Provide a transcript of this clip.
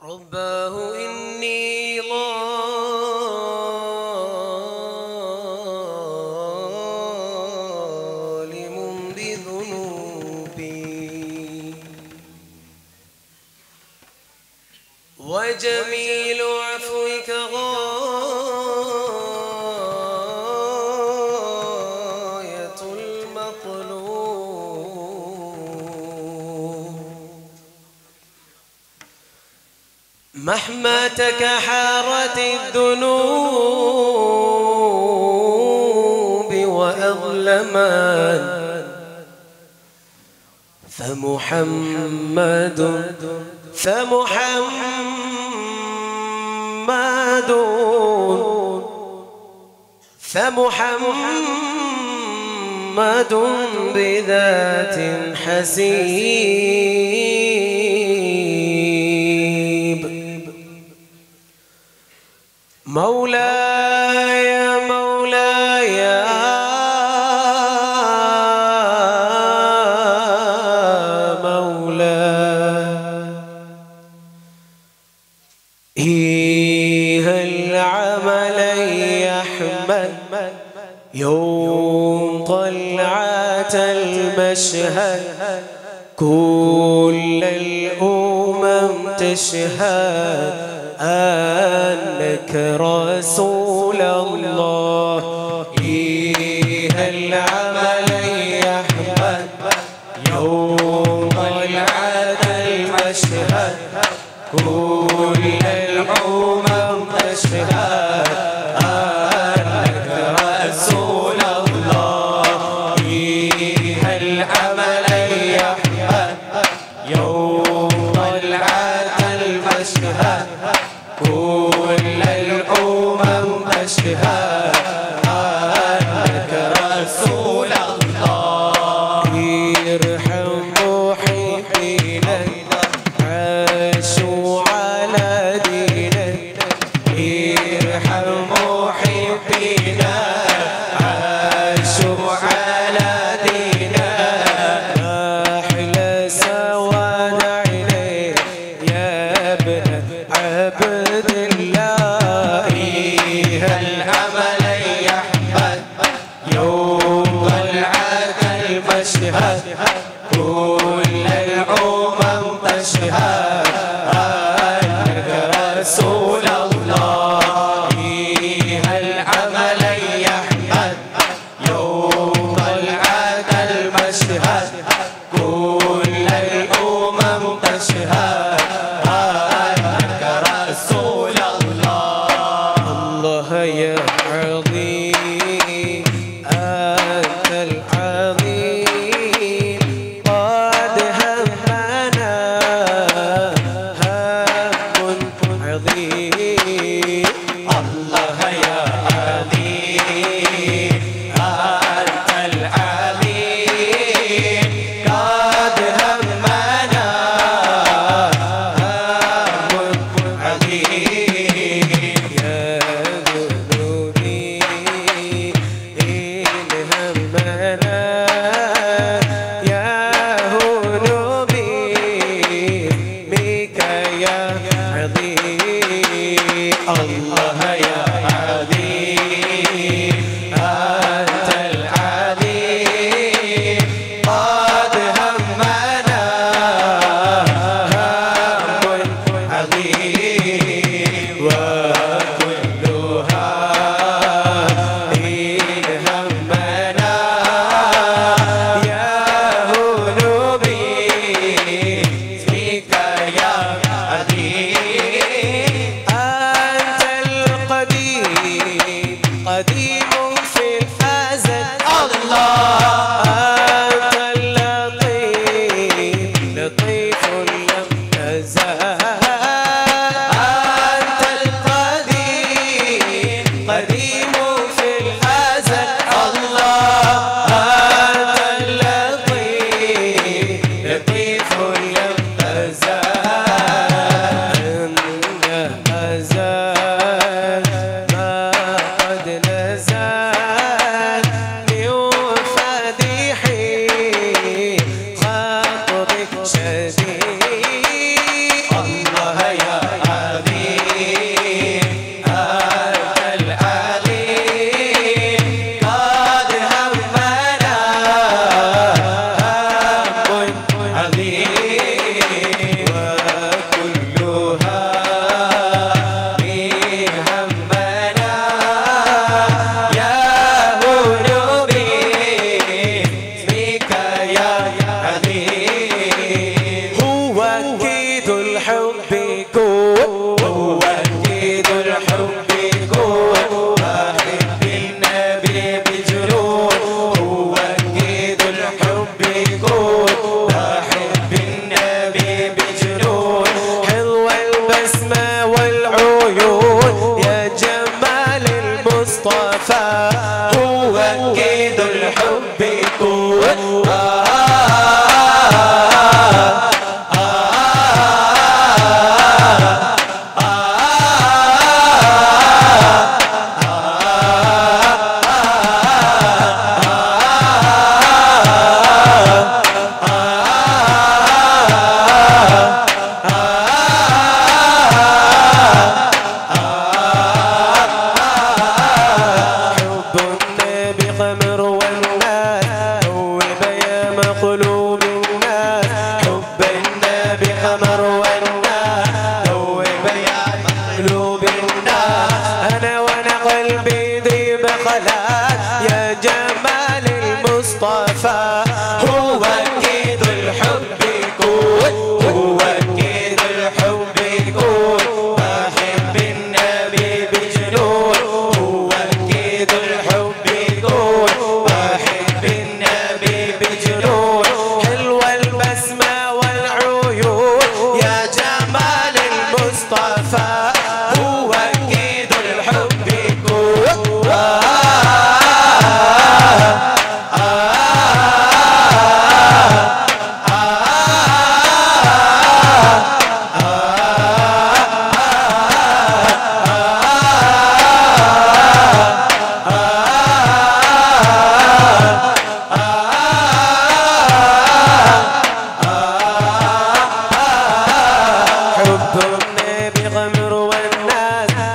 رباه إني ظالم بذنوبي وجميل عفوك غاية المطلوب مهما تكحرت الذنوب وأظلمت فمحمد فمحمد فمحمد بذات حسيب مولاي مولاي مولاي إيه العمل يحمد يوم طلعت المشهد كل الأمم تشهد أنك رسول الله إيه العمل يحمد يوم طلعت المشهد كل الأمم تشهد أنك رسول الله فيه العمل يحمد يوم طلعت المشهد كل الأمم تشهد أنك رسول الله ارحم محبينا عاشوا على دينك ارحم محبينا عاشوا على دينك أحلى سواد عينيك يا ابن عبد الله إيه العمل يحمد يوم طلعت المشهد كل الأمم تشهد أنك رسول الله فيه العمل يحمد يوم طلعت المشهد كل الأمم تشهد أنك رسول الله الله يا عظيم أنت العظيم قد همنا هم عظيم الله يا عظيم أنت العظيم قد همنا هم عظيم يا ذنوبي إن همنا يا هنوبي بك يا عظيم الله يا عظيم أنت العظيم قد همنا هم عظيم وكلها إن همنا يا هنوبي فيك يا عظيم أنت القديم قديم في الأزل الله أنت اللطيف لطيف لم تزال أنت القديم قديم في الأزل الله أنت اللطيف لطيف لم تزال أنت أزال ما قد نزال من فديحي خاطرك شديد الله يا والعيون يا جمال المصطفى هو أكيد الحب يكون حب النبي خمر والناس هو بيا مقلوب الناس حب النبي خمر والناس هو بيا مقلوب الناس انا وانا قلبي ذيب خلاص يا جمال المصطفى هو اكيد الحب يكون هو اكيد الحب يكون بحب النبي بجنون هو اكيد الحب يكون بحب النبي بجنون حلوة البسمة والعيون يا جمال المصطفى هو اكيد الحب يكون حب النبي غمر والناس